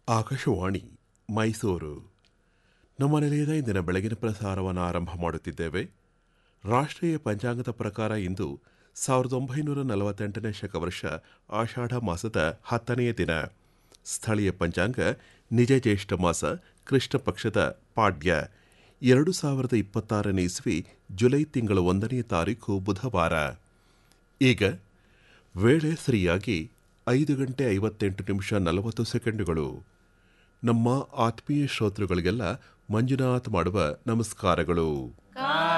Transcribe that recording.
ಆಕಾಶವಾಣಿ ಮೈಸೂರು ನಮ್ಮ ನಿಲಯದ ಇಂದಿನ ಬೆಳಗಿನ ಪ್ರಸಾರವನ್ನು ಆರಂಭ ಮಾಡುತ್ತಿದ್ದೇವೆ ರಾಷ್ಟ್ರೀಯ ಪಂಚಾಂಗದ ಪ್ರಕಾರ ಇಂದು ಸಾವಿರದ ಒಂಬೈನೂರ ನಲವತ್ತೆಂಟನೇ ಶಕವರ್ಷ ಆಷಾಢ ಮಾಸದ ಹತ್ತನೆಯ ದಿನ ಸ್ಥಳೀಯ ಪಂಚಾಂಗ ನಿಜ ಜ್ಯೇಷ್ಠ ಮಾಸ ಕೃಷ್ಣ ಪಕ್ಷದ ಪಾಡ್ಯ ಎರಡು ಸಾವಿರದ ಇಪ್ಪತ್ತಾರನೇ ಇಸ್ವಿ ಜುಲೈ ತಿಂಗಳ ಒಂದನೆಯ ತಾರೀಕು ಬುಧವಾರ ಈಗ ವೇಳೆ ಸರಿಯಾಗಿ ಐದು ಗಂಟೆ ಐವತ್ತೆಂಟು ನಿಮಿಷ ನಲವತ್ತು ಸೆಕೆಂಡುಗಳು ನಮ್ಮ ಆತ್ಮೀಯ ಶ್ರೋತೃಗಳಿಗೆಲ್ಲ ಮಂಜುನಾಥ್ ಮಾಡುವ ನಮಸ್ಕಾರಗಳು